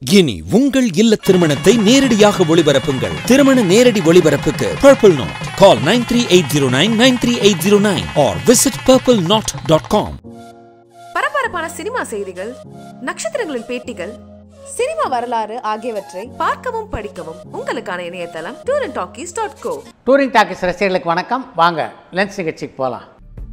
இனி உங்கள் இல்ல திருமணத்தை நேரடியாக ஒளிபரப்புங்கள் திருமண நேரடி ஒளிபரப்புக்கு purple knot call nine three eight zero nine nine three eight zero nine or visit purple knot dot com பரபரப்பான சினிமா செய்திகள் நட்சத்திரங்களின் பேட்டிகள் சினிமா வரலாறு ஆகியவற்றை பார்க்கவும் படிக்கவும் உங்களுக்கான இணையதளம் tour and talkies dot co touring talkies ரசிகர்களுக்கு வணக்கம் வாங்க லென்ஸ் நிகழ்ச்சிக்கு போகலாம்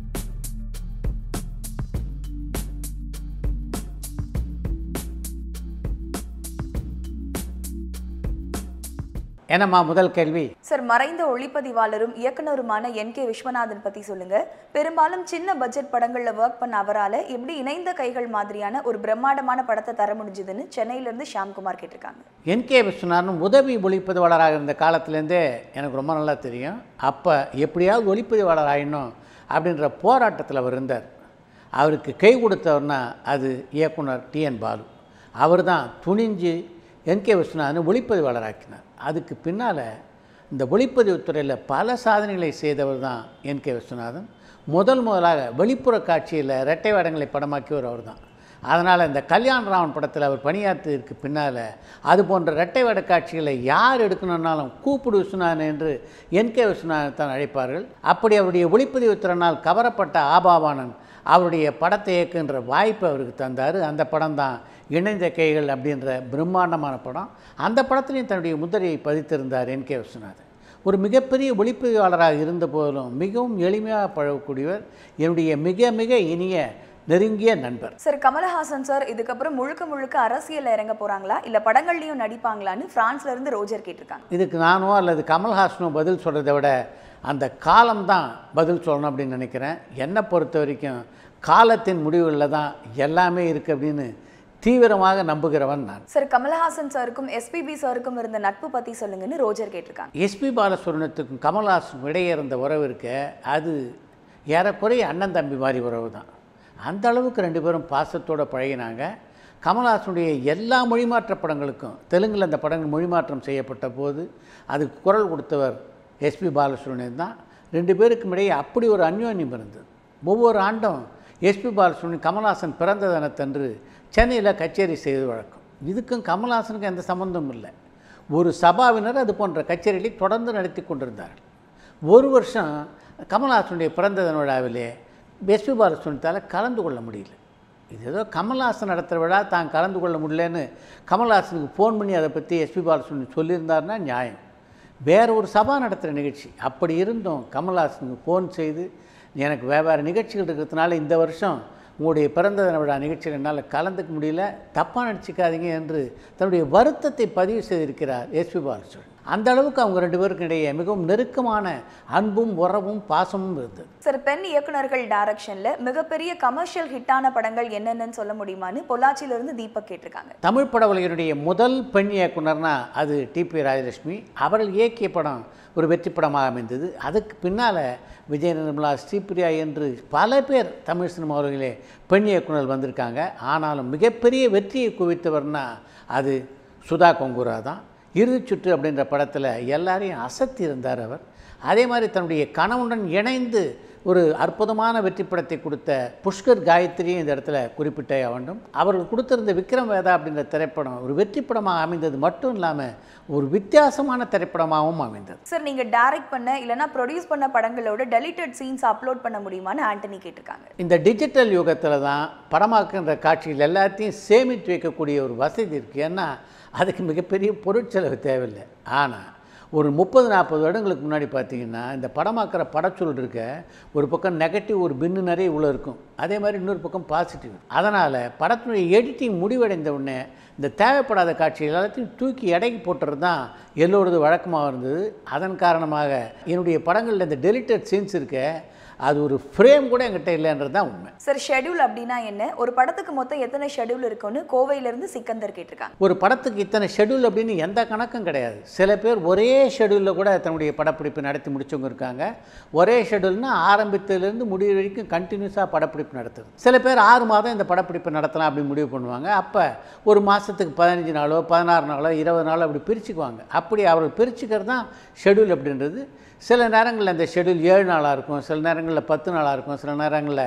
என்னம்மா முதல் கேள்வி சார் மறைந்த ஒளிப்பதிவாளரும் இயக்குனருமான என் கே விஸ்வநாதன் பத்தி சொல்லுங்க பெரும்பாலும் சின்ன பட்ஜெட் படங்கள்ல ஒர்க் பண்ண அவரால எப்படி இணைந்த கைகள் மாதிரியான ஒரு பிரம்மாண்டமான படத்தை தர முடிஞ்சதுன்னு சென்னையில இருந்து ஷாம்குமார் கேட்டிருக்காங்க என்கே விஸ்வநாதன் உதவி ஒளிப்பதிவாளராக இருந்த காலத்துலேருந்தே எனக்கு ரொம்ப நல்லா தெரியும் அப்போ எப்படியாவது ஒளிப்பதிவாளர் ஆயிடணும் அப்படின்ற போராட்டத்தில் அவர் இருந்தார் அவருக்கு கை கொடுத்தவர்னா அது இயக்குனர் டிஎன் பாலு அவர் தான் துணிஞ்சு என்கே விஸ்வநாதனை ஒளிப்பதிவாளராக்கினார் அதுக்கு பின்னால் இந்த ஒளிப்பதிவுத் துறையில் பல சாதனைகளை செய்தவர் தான் என்கே விஸ்வநாதன் முதல் முதலாக வெளிப்புற காட்சியில் இரட்டை வேடங்களை படமாக்கியவர் அவர் தான் அதனால் இந்த கல்யாண ராமன் படத்தில் அவர் பணியாற்றியதற்கு பின்னால் அது போன்ற இரட்டை வேட காட்சிகளை யார் எடுக்கணும்னாலும் கூப்பிடு விஸ்வநாதன் என்று என்கே விஸ்வநாதன் தான் அழைப்பார்கள் அப்படி அவருடைய ஒளிப்பதிவு திறனால் கவரப்பட்ட ஆபாவானன் அவருடைய படத்தை இயக்குன்ற வாய்ப்பு அவருக்கு தந்தார் அந்த படம் தான் இணைந்த கைகள் அப்படின்ற பிரம்மாண்டமான படம் அந்த படத்துலையும் தன்னுடைய முத்திரையை பதித்திருந்தார் என் கே விஸ்வநாதன் ஒரு மிகப்பெரிய ஒளிப்பதிவாளராக இருந்த போதிலும் மிகவும் எளிமையாக பழகக்கூடியவர் என்னுடைய மிக மிக இனிய நெருங்கிய நண்பர் சார் கமலஹாசன் சார் இதுக்கப்புறம் முழுக்க முழுக்க அரசியல்ல இறங்க போறாங்களா இல்ல படங்கள்லயும் நடிப்பாங்களான்னு பிரான்ஸ்ல இருந்து ரோஜர் கேட்டிருக்காங்க இதுக்கு நானோ அல்லது கமல்ஹாசனோ பதில் சொல்கிறத விட அந்த காலம்தான் பதில் சொல்லணும் அப்படின்னு நினைக்கிறேன் என்னை பொறுத்த வரைக்கும் காலத்தின் முடிவுகளில் தான் எல்லாமே இருக்குது அப்படின்னு தீவிரமாக நம்புகிறவன் நான் சார் கமலஹாசன் சாருக்கும் எஸ்பிபி சாருக்கும் இருந்த நட்பு பத்தி சொல்லுங்கன்னு ரோஜர் கேட்டிருக்காங்க எஸ்பி பாலசுப்ரமணியத்துக்கும் கமல்ஹாசனுக்கும் இடையே இருந்த உறவு இருக்க அது ஏறக்குறைய அண்ணன் தம்பி மாதிரி உறவு தான் அந்த அளவுக்கு ரெண்டு பேரும் பாசத்தோடு பழகினாங்க கமல்ஹாசனுடைய எல்லா மொழிமாற்ற படங்களுக்கும் தெலுங்கில் அந்த படங்கள் மொழிமாற்றம் செய்யப்பட்ட போது அதுக்கு குரல் கொடுத்தவர் எஸ்பி பாலசுப்ரமணியன் தான் ரெண்டு பேருக்கும் இடையே அப்படி ஒரு அந்யோன்யம் இருந்தது ஒவ்வொரு ஆண்டும் எஸ்பி பாலசுப்ரமணியன் கமல்ஹாசன் பிறந்த தினத்தன்று சென்னையில் கச்சேரி செய்து வழக்கம் இதுக்கும் கமல்ஹாசனுக்கும் எந்த சம்மந்தமும் இல்லை ஒரு சபாவினர் அது போன்ற கச்சேரிகளை தொடர்ந்து நடத்தி கொண்டிருந்தார்கள் ஒரு வருஷம் கமல்ஹாசனுடைய பிறந்த தின விழாவிலே எஸ்பி பாலசுப்ரமணியத்தால் கலந்து கொள்ள முடியல இது ஏதோ கமல்ஹாசன் நடத்துகிற விழா தான் கலந்து கொள்ள முடியலன்னு கமல்ஹாசனுக்கு ஃபோன் பண்ணி அதை பற்றி எஸ்பி பாலசுப்ரமணியன் சொல்லியிருந்தாருன்னா நியாயம் வேற ஒரு சபா நடத்துகிற நிகழ்ச்சி அப்படி இருந்தும் கமல்ஹாசனுக்கு ஃபோன் செய்து எனக்கு வெவ்வேறு நிகழ்ச்சிகள் இருக்கிறதுனால இந்த வருஷம் உங்களுடைய பிறந்த தின விழா நிகழ்ச்சியில் என்னால் கலந்துக்க முடியல தப்பாக நடிச்சிக்காதீங்க என்று தன்னுடைய வருத்தத்தை பதிவு செய்திருக்கிறார் எஸ்பி பாலசுப்ரமணியன் அந்த அளவுக்கு அவங்க ரெண்டு பேருக்கும் இடையே மிகவும் நெருக்கமான அன்பும் உறவும் பாசமும் இருந்தது சார் பெண் இயக்குனர்கள் டைரக்ஷன்ல மிகப்பெரிய கமர்ஷியல் ஹிட்டான படங்கள் என்னென்னு சொல்ல முடியுமான்னு பொள்ளாச்சியில இருந்து தீபக் கேட்டிருக்காங்க தமிழ் பட உலகினுடைய முதல் பெண் இயக்குனர்னா அது டிபி ராஜலட்சுமி அவர்கள் இயக்கிய படம் ஒரு வெற்றி படமாக அமைந்தது அதுக்கு பின்னால் விஜய நிர்மலா ஸ்ரீபிரியா என்று பல பேர் தமிழ் சினிமா உலகிலே பெண் இயக்குனர் வந்திருக்காங்க ஆனாலும் மிகப்பெரிய வெற்றியை குவித்தவர்னா அது சுதா கொங்குரா தான் இறுதிச் சுற்று அப்படின்ற படத்தில் எல்லாரையும் அசத்தி இருந்தார் அவர் அதே மாதிரி தன்னுடைய கணவனுடன் இணைந்து ஒரு அற்புதமான வெற்றி படத்தை கொடுத்த புஷ்கர் காயத்ரியும் இந்த இடத்துல குறிப்பிட்டே வேண்டும் அவர்கள் கொடுத்திருந்த விக்ரம் வேதா அப்படின்ற திரைப்படம் ஒரு வெற்றி படமாக அமைந்தது மட்டும் இல்லாமல் ஒரு வித்தியாசமான திரைப்படமாகவும் அமைந்தது சார் நீங்க டைரக்ட் பண்ண இல்லனா ப்ரொடியூஸ் பண்ண படங்களோட டெலிட்டட் சீன்ஸ் அப்லோட் பண்ண முடியுமான்னு ஆண்டனி கேட்டிருக்காங்க இந்த டிஜிட்டல் யுகத்தில் தான் படமாக்குன்ற காட்சிகள் எல்லாத்தையும் சேமித்து வைக்கக்கூடிய ஒரு வசதி இருக்குது ஏன்னா அதுக்கு மிகப்பெரிய பொருட்செலவு தேவையில்லை ஆனால் ஒரு முப்பது நாற்பது வருடங்களுக்கு முன்னாடி பார்த்தீங்கன்னா இந்த படமாக்குற படச்சொல் இருக்க ஒரு பக்கம் நெகட்டிவ் ஒரு பின்னு நிறைய இவ்வளோ இருக்கும் அதே மாதிரி இன்னொரு பக்கம் பாசிட்டிவ் அதனால் படத்தினுடைய எடிட்டிங் முடிவடைந்த உடனே இந்த தேவைப்படாத காட்சிகள் எல்லாத்தையும் தூக்கி எடைக்கு போட்டுறது தான் எல்லோரது வழக்கமாக இருந்தது அதன் காரணமாக என்னுடைய படங்களில் இந்த டெலிட்டட் சீன்ஸ் இருக்க அது ஒரு ஃப்ரேம் கூட என்கிட்ட இல்லைன்றது தான் உண்மை சார் ஷெட்யூல் அப்படின்னா என்ன ஒரு படத்துக்கு மொத்தம் எத்தனை ஷெட்யூல் இருக்குன்னு கோவையில இருந்து சிக்கந்தர் கேட்டிருக்காங்க ஒரு படத்துக்கு இத்தனை ஷெட்யூல் அப்படின்னு எந்த கணக்கும் கிடையாது சில பேர் ஒரே ஷெட்யூலில் கூட தன்னுடைய படப்பிடிப்பு நடத்தி முடிச்சவங்க இருக்காங்க ஒரே ஷெட்யூல்னா ஆரம்பித்ததுலேருந்து முடிவு வரைக்கும் கண்டினியூஸாக படப்பிடிப்பு நடத்துது சில பேர் ஆறு மாதம் இந்த படப்பிடிப்பு நடத்தலாம் அப்படின்னு முடிவு பண்ணுவாங்க அப்போ ஒரு மாதத்துக்கு பதினஞ்சு நாளோ பதினாறு நாளோ இருபது நாளோ அப்படி பிரிச்சுக்குவாங்க அப்படி அவர்கள் பிரிச்சுக்கிறது தான் ஷெட்யூல் அப்படின்றது சில நேரங்களில் அந்த ஷெட்யூல் ஏழு நாளாக இருக்கும் சில நேரங்களில் பத்து நாளாக இருக்கும் சில நேரங்களில்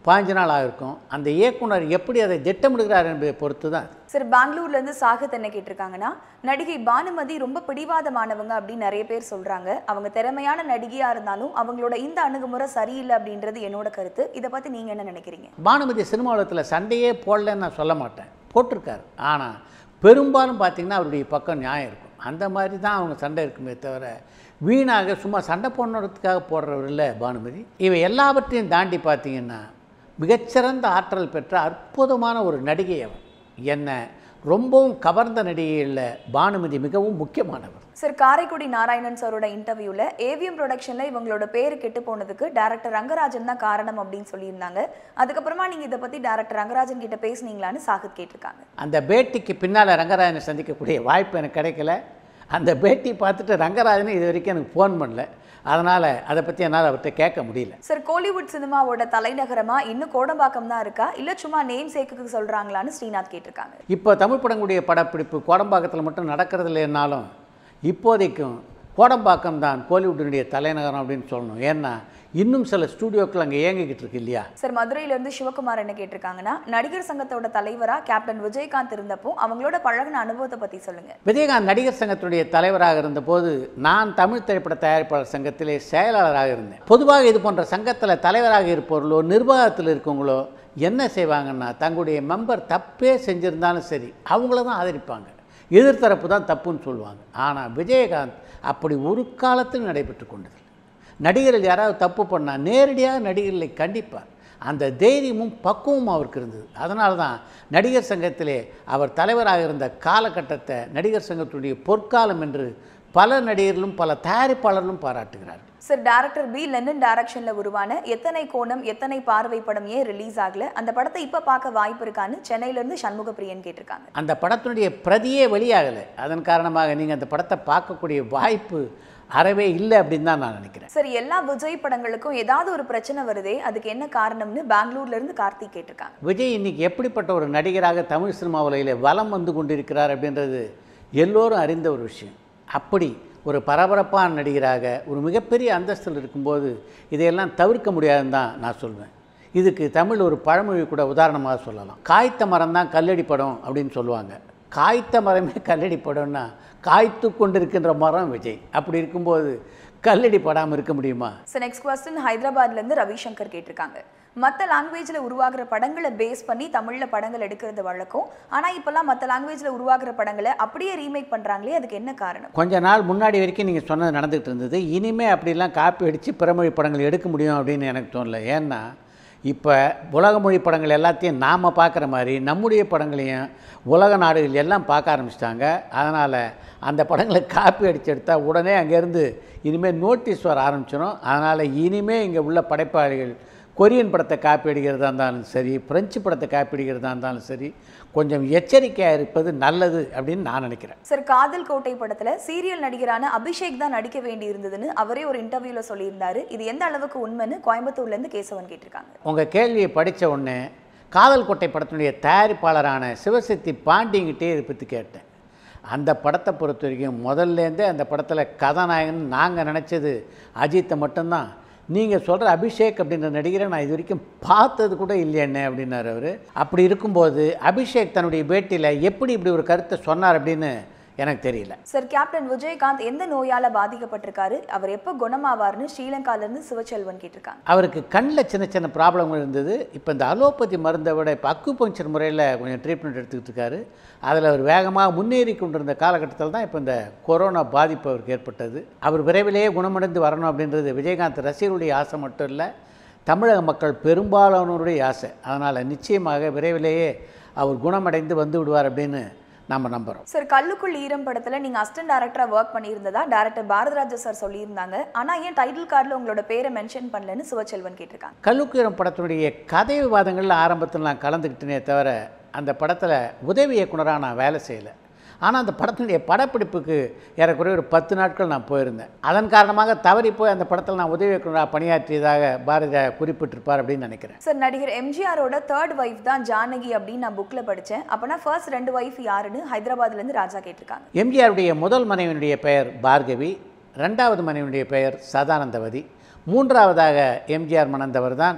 பாஞ்சு நாள் ஆகிருக்கும் அந்த இயக்குனர் எப்படி அதை திட்டமிடுகிறார் என்பதை பொறுத்து தான் அது. சார் பெங்களூர்ல இருந்து சாகத் என்ன கேட்டிருக்காங்கன்னா நடிகை பானுமதி ரொம்ப பிடிவாதமானவங்க அப்படின்னு நிறைய பேர் சொல்றாங்க அவங்க திறமையான நடிகையா இருந்தாலும் அவங்களோட இந்த அணுகுமுறை சரியில்லை அப்படின்றது என்னோட கருத்து இதை பத்தி நீங்க என்ன நினைக்கிறீங்க பானுமதி சினிமா உலகத்தில் சண்டையே போடலன்னு நான் சொல்ல மாட்டேன் போட்டிருக்காரு ஆனால் பெரும்பாலும் பார்த்தீங்கன்னா அவருடைய பக்கம் நியாயம் இருக்கும் அந்த மாதிரி தான் அவங்க சண்டை இருக்குமே தவிர வீணாக சும்மா சண்டை போடுறதுக்காக போடுறவர் இல்லை பானுமதி இவை எல்லாவற்றையும் தாண்டி பார்த்தீங்கன்னா மிகச்சிறந்த ஆற்றல் பெற்ற அற்புதமான ஒரு நடிகை அவர் என்ன ரொம்பவும் கவர்ந்த நடிகையில் பானுமதி மிகவும் முக்கியமானவர் சார் காரைக்குடி நாராயணன் சாரோட இன்டர்வியூல ஏவிஎம் ப்ரொடக்ஷன்ல இவங்களோட பேரு கெட்டு போனதுக்கு டேரக்டர் ரங்கராஜன் தான் காரணம் அப்படின்னு சொல்லியிருந்தாங்க அதுக்கப்புறமா நீங்க இதை பத்தி டேரக்டர் ரங்கராஜன் கிட்ட பேசுனீங்களான்னு சாகத் கேட்டிருக்காங்க அந்த பேட்டிக்கு பின்னால் ரங்கராஜனை சந்திக்கக்கூடிய வாய்ப்பு எனக்கு கிடைக்கல அந்த பேட்டி பார்த்துட்டு ரங்கராஜன் இது வரைக்கும் எனக்கு ஃபோன் பண்ணல அதனால் அதை பற்றி என்னால் அவர்கிட்ட கேட்க முடியல சார் கோலிவுட் சினிமாவோட தலைநகரமா இன்னும் கோடம்பாக்கம் தான் இருக்கா இல்ல சும்மா நேம் சேக்குக்கு சொல்றாங்களான்னு ஸ்ரீநாத் கேட்டிருக்காங்க இப்போ தமிழ் படங்களுடைய படப்பிடிப்பு கோடம்பாக்கத்தில் மட்டும் நடக்கிறது இல்லைன்னாலும் இப்போதைக்கும் கோடம்பாக்கம் தான் கோலிவுட்டினுடைய தலைநகரம் அப்படின்னு சொல்லணும் ஏன்னா இன்னும் சில ஸ்டூடியோக்கள் அங்கே இயங்கிக்கிட்டு இருக்கு இல்லையா சார் மதுரையில இருந்து சிவகுமார் என்ன கேட்டிருக்காங்கன்னா நடிகர் சங்கத்தோட தலைவரா கேப்டன் விஜயகாந்த் இருந்தப்போ அவங்களோட பழகுன அனுபவத்தை பத்தி சொல்லுங்க விஜயகாந்த் நடிகர் சங்கத்தினுடைய தலைவராக இருந்தபோது நான் தமிழ் திரைப்பட தயாரிப்பாளர் சங்கத்திலே செயலாளராக இருந்தேன் பொதுவாக இது போன்ற சங்கத்தில் தலைவராக இருப்பவர்களோ நிர்வாகத்தில் இருக்கவங்களோ என்ன செய்வாங்கன்னா தங்களுடைய மெம்பர் தப்பே செஞ்சிருந்தாலும் சரி அவங்கள தான் ஆதரிப்பாங்க எதிர்த்தரப்பு தான் தப்புன்னு சொல்லுவாங்க ஆனால் விஜயகாந்த் அப்படி ஒரு காலத்தில் நடைபெற்று கொண்டதில்லை நடிகர்கள் யாராவது தப்பு பண்ணால் நேரடியாக நடிகர்களை கண்டிப்பார் அந்த தைரியமும் பக்குவமும் அவருக்கு இருந்தது அதனால தான் நடிகர் சங்கத்திலே அவர் தலைவராக இருந்த காலகட்டத்தை நடிகர் சங்கத்துடைய பொற்காலம் என்று பல நடிகர்களும் பல தயாரிப்பாளர்களும் பாராட்டுகிறார்கள் சார் டேரக்டர் பி லெனின் டைரக்ஷன்ல உருவான எத்தனை கோணம் எத்தனை பார்வை படம் ஏன் ரிலீஸ் ஆகல அந்த படத்தை இப்ப பார்க்க வாய்ப்பு இருக்கான்னு சென்னையில இருந்து சண்முக பிரியன் கேட்டிருக்காங்க அந்த படத்தினுடைய பிரதியே வெளியாகலை அதன் காரணமாக நீங்கள் அந்த படத்தை பார்க்கக்கூடிய வாய்ப்பு அறவே இல்லை அப்படின்னு தான் நான் நினைக்கிறேன் சார் எல்லா விஜய் படங்களுக்கும் ஏதாவது ஒரு பிரச்சனை வருதே அதுக்கு என்ன காரணம்னு பெங்களூர்ல இருந்து கார்த்திக் கேட்டிருக்காங்க விஜய் இன்னைக்கு எப்படிப்பட்ட ஒரு நடிகராக தமிழ் சினிமா உலகில் வலம் வந்து கொண்டிருக்கிறார் அப்படின்றது எல்லோரும் அறிந்த ஒரு விஷயம் அப்படி ஒரு பரபரப்பான நடிகராக ஒரு மிகப்பெரிய அந்தஸ்தில் இருக்கும்போது இதையெல்லாம் தவிர்க்க முடியாதுன்னு தான் நான் சொல்வேன் இதுக்கு தமிழ் ஒரு பழமொழி கூட உதாரணமாக சொல்லலாம் காய்த்த மரம் தான் கல்லடி படம் அப்படின்னு சொல்லுவாங்க காய்த்த மரமே கல்லடி படம்னா காய்த்து கொண்டிருக்கின்ற மரம் விஜய் அப்படி இருக்கும்போது கல்லடி படாமல் இருக்க முடியுமா சார் நெக்ஸ்ட் கொஸ்டின் ஹைதராபாத்ல இருந்து ரவிசங்கர் கேட்டிருக்காங்க மற்ற லாங்குவேஜ்ல உருவாகிற படங்களை பேஸ் பண்ணி தமிழ்ல படங்கள் எடுக்கிறது வழக்கம் ஆனா இப்பெல்லாம் மற்ற லாங்குவேஜ்ல உருவாகிற படங்களை அப்படியே ரீமேக் பண்றாங்களே அதுக்கு என்ன காரணம் கொஞ்ச நாள் முன்னாடி வரைக்கும் நீங்கள் சொன்னது நடந்துகிட்டு இருந்தது இனிமே அப்படிலாம் காப்பி அடித்து பிறமொழி படங்கள் எடுக்க முடியும் அப்படின்னு எனக்கு தோணல ஏன்னா இப்போ உலக மொழி படங்கள் எல்லாத்தையும் நாம் பார்க்குற மாதிரி நம்முடைய படங்களையும் உலக நாடுகள் எல்லாம் பார்க்க ஆரம்பிச்சிட்டாங்க அதனால் அந்த படங்களை காப்பி அடித்து எடுத்தால் உடனே அங்கேருந்து இனிமேல் நோட்டீஸ் வர ஆரம்பிச்சிடும் அதனால் இனிமேல் இங்கே உள்ள படைப்பாளிகள் கொரியன் படத்தை காப்பி அடிக்கிறதா இருந்தாலும் சரி பிரெஞ்சு படத்தை காப்பி அடிக்கிறதா இருந்தாலும் சரி கொஞ்சம் எச்சரிக்கையாக இருப்பது நல்லது அப்படின்னு நான் நினைக்கிறேன் சார் காதல் கோட்டை படத்துல சீரியல் நடிகரான அபிஷேக் தான் நடிக்க வேண்டி இருந்ததுன்னு அவரே ஒரு இன்டர்வியூல சொல்லியிருந்தாரு இது எந்த அளவுக்கு உண்மைன்னு கோயம்புத்தூர்ல இருந்து கேசவன் கேட்டிருக்காங்க உங்கள் கேள்வியை படித்த உடனே காதல் கோட்டை படத்தினுடைய தயாரிப்பாளரான சிவசக்தி பாண்டியங்கிட்டே இதை பற்றி கேட்டேன் அந்த படத்தை பொறுத்த வரைக்கும் முதல்லேருந்தே அந்த படத்தில் கதாநாயகன் நாங்கள் நினச்சது அஜித்தை மட்டும்தான் நீங்கள் சொல்கிற அபிஷேக் அப்படின்ற நடிகரை நான் இது வரைக்கும் பார்த்தது கூட இல்லையண்ணே அப்படின்னாரு அவர் அப்படி இருக்கும்போது அபிஷேக் தன்னுடைய பேட்டியில் எப்படி இப்படி ஒரு கருத்தை சொன்னார் அப்படின்னு எனக்கு தெரியல சார் கேப்டன் விஜயகாந்த் எந்த நோயால பாதிக்கப்பட்டிருக்காரு அவர் எப்போ குணமாவார்னு ஸ்ரீலங்கால இருந்து சிவச்செல்வன் கேட்டிருக்காங்க அவருக்கு கண்ணில் சின்ன சின்ன ப்ராப்ளம் இருந்தது இப்போ இந்த அலோபதி மருந்தை விட இப்போ அக்குபங்சர் முறையில் கொஞ்சம் ட்ரீட்மெண்ட் எடுத்துக்கிட்டு இருக்காரு அதில் அவர் வேகமாக முன்னேறி கொண்டிருந்த காலகட்டத்தில் தான் இப்போ இந்த கொரோனா பாதிப்பு அவருக்கு ஏற்பட்டது அவர் விரைவிலேயே குணமடைந்து வரணும் அப்படின்றது விஜயகாந்த் ரசிகருடைய ஆசை மட்டும் இல்லை தமிழக மக்கள் பெரும்பாலானோருடைய ஆசை அதனால் நிச்சயமாக விரைவிலேயே அவர் குணமடைந்து வந்து விடுவார் அப்படின்னு நம்ம நம்புகிறோம் சார் கல்லுக்குள் ஈரம் படத்துல நீங்க அசிஸ்டன்ட் டைரக்டரா ஒர்க் பண்ணியிருந்ததா டைரக்டர் பாரதிராஜா சார் சொல்லியிருந்தாங்க ஆனா ஏன் டைட்டில் கார்டில் உங்களோட பேரை மென்ஷன் பண்ணலன்னு சிவச்செல்வன் கேட்டிருக்காங்க கல்லுக்குயரம் படத்தினுடைய கதை விவாதங்களில் ஆரம்பத்தில் நான் கலந்துக்கிட்டேனே தவிர அந்த படத்தில் உதவி இயக்குனராக நான் வேலை செய்யலை ஆனால் அந்த படத்தினுடைய படப்பிடிப்புக்கு ஏறக்குறைய ஒரு பத்து நாட்கள் நான் போயிருந்தேன் அதன் காரணமாக தவறி போய் அந்த படத்தில் நான் உதவி இயக்குனராக பணியாற்றியதாக பாரதியா குறிப்பிட்டிருப்பார் அப்படின்னு நினைக்கிறேன் சார் நடிகர் எம்ஜிஆரோட தேர்ட் ஒய்ஃப் தான் ஜானகி அப்படின்னு நான் புக்ல படிச்சேன் அப்பனா ஃபர்ஸ்ட் ரெண்டு ஒய்ஃப் யாருன்னு ஹைதராபாத்ல இருந்து ராஜா கேட்டிருக்காங்க எம்ஜிஆருடைய முதல் மனைவியினுடைய பெயர் பார்கவி ரெண்டாவது மனைவியுடைய பெயர் சதானந்தவதி மூன்றாவதாக எம்ஜிஆர் மணந்தவர் தான்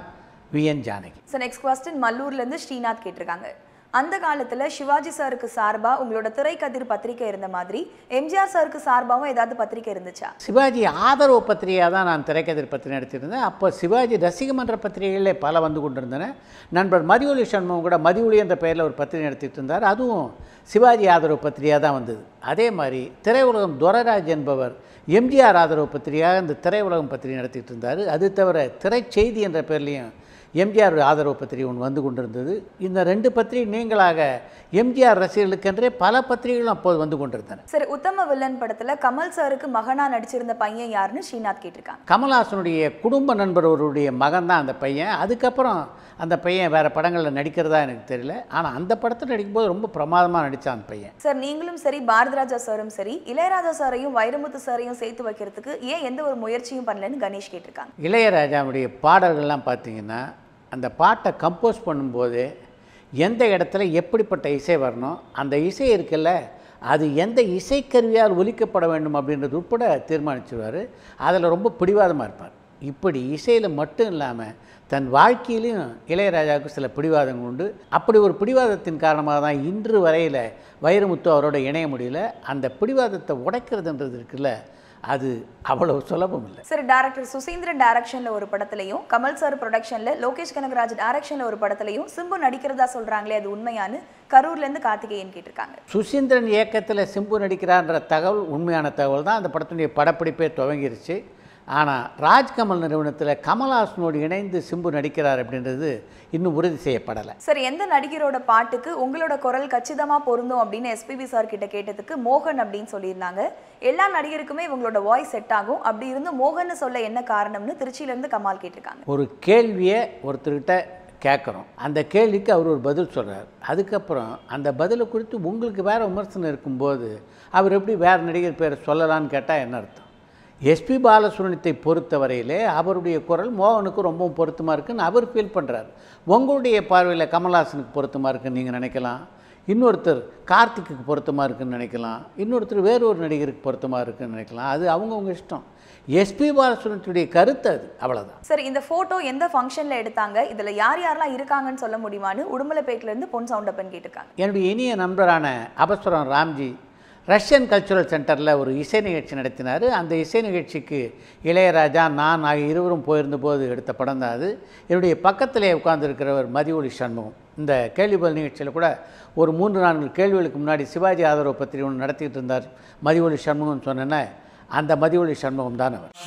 VN Janaki so next question மல்லூர்லேருந்து ஸ்ரீநாத் கேட்டிருக்காங்க அந்த காலத்தில் சிவாஜி சாருக்கு சார்பாக உங்களோட திரைக்கதிர் பத்திரிக்கை இருந்த மாதிரி எம்ஜிஆர் சாருக்கு சார்பாகவும் ஏதாவது பத்திரிக்கை இருந்துச்சா சிவாஜி ஆதரவு பத்திரிகையாக தான் நான் திரைக்கதிர் பத்திரிகை நடத்தியிருந்தேன் அப்போ சிவாஜி ரசிகமன்ற பத்திரிகைகளே பல வந்து கொண்டிருந்தன நண்பர் மதியொலி சண்முகம் கூட மதியொலி என்ற பெயரில் ஒரு பத்திரிகை நடத்திட்டு இருந்தார் அதுவும் சிவாஜி ஆதரவு பத்திரிகையாக தான் வந்தது அதே மாதிரி திரையுலகம் துரராஜ் என்பவர் எம்ஜிஆர் ஆதரவு பத்திரிகையாக இந்த திரையுலகம் பத்திரிகை நடத்திட்டு இருந்தார் அது தவிர திரைச்செய்தி என்ற பேர்லேயும் எம்ஜிஆர் ஆதரவு பத்திரிகை ஒன்று வந்து கொண்டிருந்தது இந்த ரெண்டு பத்திரிகை நீங்களாக எம்ஜிஆர் ரசிகர்களுக்கென்றே பல பத்திரிகைகளும் அப்போது வந்து கொண்டிருந்தன சரி உத்தம வில்லன் படத்தில் கமல் சாருக்கு மகனா நடிச்சிருந்த பையன் யாருன்னு ஸ்ரீநாத் கேட்டிருக்காங்க கமல்ஹாசனுடைய குடும்ப நண்பர் ஒருவருடைய மகன் தான் அந்த பையன் அதுக்கப்புறம் அந்த பையன் வேறு படங்களில் நடிக்கிறதா எனக்கு தெரியல ஆனால் அந்த படத்தில் நடிக்கும்போது ரொம்ப பிரமாதமாக நடித்தான் அந்த பையன் சார் நீங்களும் சரி பாரதிராஜா சாரும் சரி இளையராஜா சாரையும் வைரமுத்து சாரையும் சேர்த்து வைக்கிறதுக்கு ஏன் எந்த ஒரு முயற்சியும் பண்ணலன்னு கணேஷ் கேட்டிருக்காங்க இளையராஜாவுடைய பாடல்கள்லாம் பார்த்தீங்கன்னா அந்த பாட்டை கம்போஸ் பண்ணும்போது எந்த இடத்துல எப்படிப்பட்ட இசை வரணும் அந்த இசை இருக்குல்ல அது எந்த இசைக்கருவியால் ஒலிக்கப்பட வேண்டும் அப்படின்றது உட்பட தீர்மானிச்சிருவார் அதில் ரொம்ப பிடிவாதமாக இருப்பார் இப்படி இசையில் மட்டும் இல்லாமல் தன் வாழ்க்கையிலையும் இளையராஜாவுக்கு சில பிடிவாதங்கள் உண்டு அப்படி ஒரு பிடிவாதத்தின் காரணமாக தான் இன்று வரையில் வைரமுத்து அவரோட இணைய முடியல அந்த பிடிவாதத்தை உடைக்கிறதுன்றது இருக்குல்ல அது அவ்வளவு சுலபம் இல்லை சரி டேரக்டர் சுசீந்திரன் டைரக்ஷன்ல ஒரு படத்துலையும் கமல் சார் ப்ரொடக்ஷன்ல லோகேஷ் கனகராஜ் டைரக்ஷன்ல ஒரு படத்துலையும் சிம்பு நடிக்கிறதா சொல்றாங்களே அது உண்மையானு கரூர்ல இருந்து கார்த்திகேயன் கேட்டிருக்காங்க சுசீந்திரன் இயக்கத்தில் சிம்பு நடிக்கிறான்ற தகவல் உண்மையான தகவல் தான் அந்த படத்தினுடைய படப்பிடிப்பே துவங்கிருச்சு ஆனால் ராஜ்கமல் நிறுவனத்தில் கமல்ஹாசனோடு இணைந்து சிம்பு நடிக்கிறார் அப்படின்றது இன்னும் உறுதி செய்யப்படலை சரி எந்த நடிகரோட பாட்டுக்கு உங்களோட குரல் கச்சிதமா பொருந்தும் அப்படின்னு எஸ்பிபி சார் கிட்ட கேட்டதுக்கு மோகன் அப்படின்னு சொல்லியிருந்தாங்க எல்லா நடிகருக்குமே இவங்களோட வாய்ஸ் செட் ஆகும் அப்படி இருந்து மோகன்னு சொல்ல என்ன காரணம்னு திருச்சியில இருந்து கமால் கேட்டிருக்காங்க ஒரு கேள்வியை ஒருத்தர்கிட்ட கேட்குறோம் அந்த கேள்விக்கு அவர் ஒரு பதில் சொல்கிறார் அதுக்கப்புறம் அந்த பதிலை குறித்து உங்களுக்கு வேறு விமர்சனம் இருக்கும்போது அவர் எப்படி வேறு நடிகர் பேரை சொல்லலான்னு கேட்டால் என்ன அர்த்தம் எஸ்பி பாலசுப்ரமணியத்தை பொறுத்தவரையிலே அவருடைய குரல் மோகனுக்கு ரொம்பவும் பொருத்தமாக இருக்குன்னு அவர் ஃபீல் பண்ணுறார் உங்களுடைய பார்வையில் கமல்ஹாசனுக்கு பொருத்தமாக இருக்குன்னு நீங்கள் நினைக்கலாம் இன்னொருத்தர் கார்த்திக்கு பொருத்தமாக இருக்குன்னு நினைக்கலாம் இன்னொருத்தர் வேறு ஒரு நடிகருக்கு பொருத்தமாக இருக்குன்னு நினைக்கலாம் அது அவங்கவுங்க இஷ்டம் எஸ்பி பாலசுப்ரமணியத்துடைய கருத்து அது அவ்வளோதான் சரி இந்த போட்டோ எந்த ஃபங்க்ஷன்ல எடுத்தாங்க இதுல யார் யாரெல்லாம் இருக்காங்கன்னு சொல்ல முடியுமான்னு உடுமலைப்பேட்டில இருந்து பொன் சவுண்டப்பன் கேட்டிருக்காங்க என்னுடைய இனிய நண்பரான அபஸ்வரம் ராம்ஜி ரஷ்யன் கல்ச்சுரல் சென்டரில் ஒரு இசை நிகழ்ச்சி நடத்தினார் அந்த இசை நிகழ்ச்சிக்கு இளையராஜா நான் ஆகிய இருவரும் போயிருந்தபோது எடுத்த படம் தான் அது என்னுடைய பக்கத்திலே உட்கார்ந்திருக்கிறவர் மதியொலி சண்முகம் இந்த கேள்வி பதில் நிகழ்ச்சியில் கூட ஒரு மூன்று நான்கு கேள்விகளுக்கு முன்னாடி சிவாஜி ஆதரவு பத்திரிகை ஒன்று நடத்திட்டு இருந்தார் மதியொலி சண்முகம் சொன்னேன்னா அந்த மதியொலி சண்முகம் தான் அவர்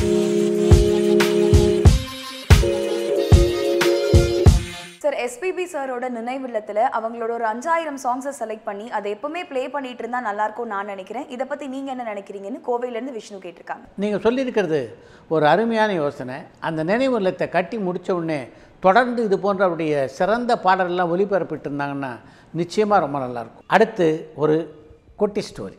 சார் எஸ்பிபி சாரோட நினைவில்லத்தில் அவங்களோட ஒரு அஞ்சாயிரம் சாங்ஸை செலக்ட் பண்ணி அதை எப்பவுமே ப்ளே பண்ணிட்டு இருந்தா நல்லா இருக்கும் நான் நினைக்கிறேன் இதை பத்தி நீங்க என்ன நினைக்கிறீங்கன்னு கோவையிலேருந்து விஷ்ணு கேட்டிருக்காங்க நீங்கள் சொல்லியிருக்கிறது ஒரு அருமையான யோசனை அந்த நினைவு இல்லத்தை கட்டி முடிச்ச உடனே தொடர்ந்து இது போன்ற அவருடைய சிறந்த பாடல்கள்லாம் ஒளிபரப்பிட்டு இருந்தாங்கன்னா நிச்சயமாக ரொம்ப நல்லாயிருக்கும் அடுத்து ஒரு குட்டி ஸ்டோரி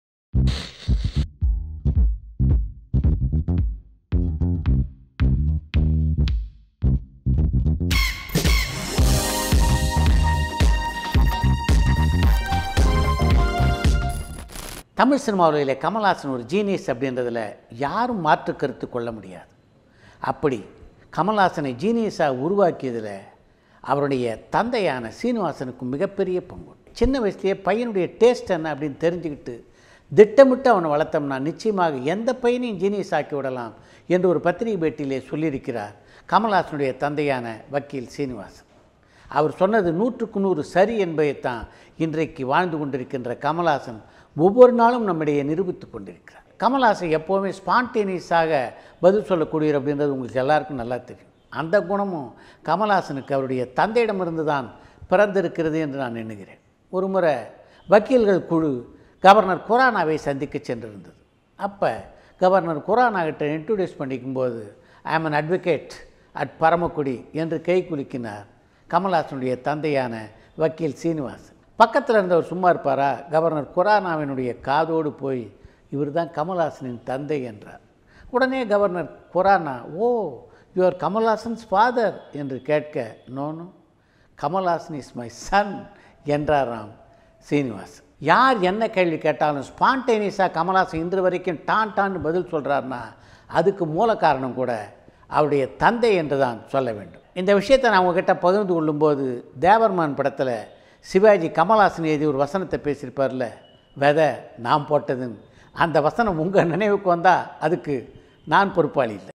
தமிழ் சினிமாவிலே கமல்ஹாசன் ஒரு ஜீனியஸ் அப்படின்றதுல யாரும் மாற்று கருத்து கொள்ள முடியாது அப்படி கமல்ஹாசனை ஜீனியஸாக உருவாக்கியதில் அவருடைய தந்தையான சீனிவாசனுக்கு மிகப்பெரிய பங்கு சின்ன வயசுலேயே பையனுடைய டேஸ்ட் என்ன அப்படின்னு தெரிஞ்சுக்கிட்டு திட்டமிட்டு அவனை வளர்த்தோம்னா நிச்சயமாக எந்த பையனையும் ஜீனியஸ் ஆக்கி விடலாம் என்று ஒரு பத்திரிகை பேட்டியிலே சொல்லியிருக்கிறார் கமல்ஹாசனுடைய தந்தையான வக்கீல் சீனிவாசன் அவர் சொன்னது நூற்றுக்கு நூறு சரி என்பதைத்தான் இன்றைக்கு வாழ்ந்து கொண்டிருக்கின்ற கமல்ஹாசன் ஒவ்வொரு நாளும் நம்மிடையே நிரூபித்து கொண்டிருக்கிறார் கமல்ஹாசன் எப்போவுமே ஸ்பான்டேனியஸாக பதில் சொல்லக்கூடியவர் அப்படின்றது உங்களுக்கு எல்லாருக்கும் நல்லா தெரியும் அந்த குணமும் கமல்ஹாசனுக்கு அவருடைய தந்தையிடமிருந்து தான் பிறந்திருக்கிறது என்று நான் எண்ணுகிறேன் ஒரு முறை வக்கீல்கள் குழு கவர்னர் குரானாவை சந்திக்க சென்றிருந்தது அப்போ கவர்னர் குரானாகிட்ட இன்ட்ரடியூஸ் பண்ணிக்கும்போது ஐ ஆம் அன் அட்வொகேட் அட் பரமக்குடி என்று கை குலுக்கினார் கமல்ஹாசனுடைய தந்தையான வக்கீல் சீனிவாசன் பக்கத்தில் இருந்தவர் சும்மா இருப்பாரா கவர்னர் குரானாவினுடைய காதோடு போய் இவர் தான் கமல்ஹாசனின் தந்தை என்றார் உடனே governor Khurana oh your Kamal Haasan's father என்று கேட்க no no Kamal Haasan is my son என்றாராம் சீனிவாசன் யார் என்ன கேள்வி கேட்டாலும் ஸ்பான்டேனியஸாக கமல்ஹாசன் இன்று வரைக்கும் டான் டான்னு பதில் சொல்கிறாருன்னா அதுக்கு மூல காரணம் கூட அவருடைய தந்தை என்று தான் சொல்ல வேண்டும் இந்த விஷயத்தை நான் உங்ககிட்ட பகிர்ந்து கொள்ளும்போது தேவர்மான் படத்தில் சிவாஜி கமல்ஹாசன் எழுதி ஒரு வசனத்தை பேசியிருப்பார்ல விதை நான் போட்டதுன்னு அந்த வசனம் உங்கள் நினைவுக்கு வந்தால் அதுக்கு நான் பொறுப்பாளி இல்லை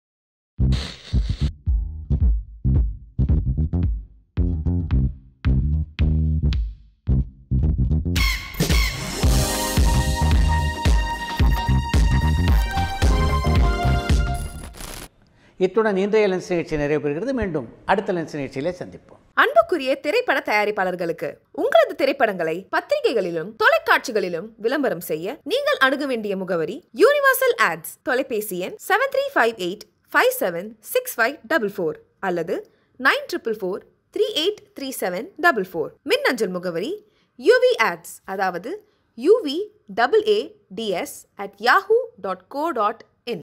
இத்துடன் இன்றைய லென்ஸ் நிகழ்ச்சி நிறைவு பெறுகிறது மீண்டும் அடுத்த லென்ஸ் நிகழ்ச்சியிலே சந்திப்போம் அன்புக்குரிய திரைப்பட தயாரிப்பாளர்களுக்கு உங்களது திரைப்படங்களை பத்திரிகைகளிலும் தொலைக்காட்சிகளிலும் விளம்பரம் செய்ய நீங்கள் அணுக வேண்டிய முகவரி யூனிவர்சல் ஆட்ஸ் தொலைபேசி எண் seven three five eight five seven six five double four அல்லது nine triple four three eight three seven double four மின்னஞ்சல் முகவரி யூவி ஆட்ஸ் அதாவது UV double A DS at Yahoo dot co dot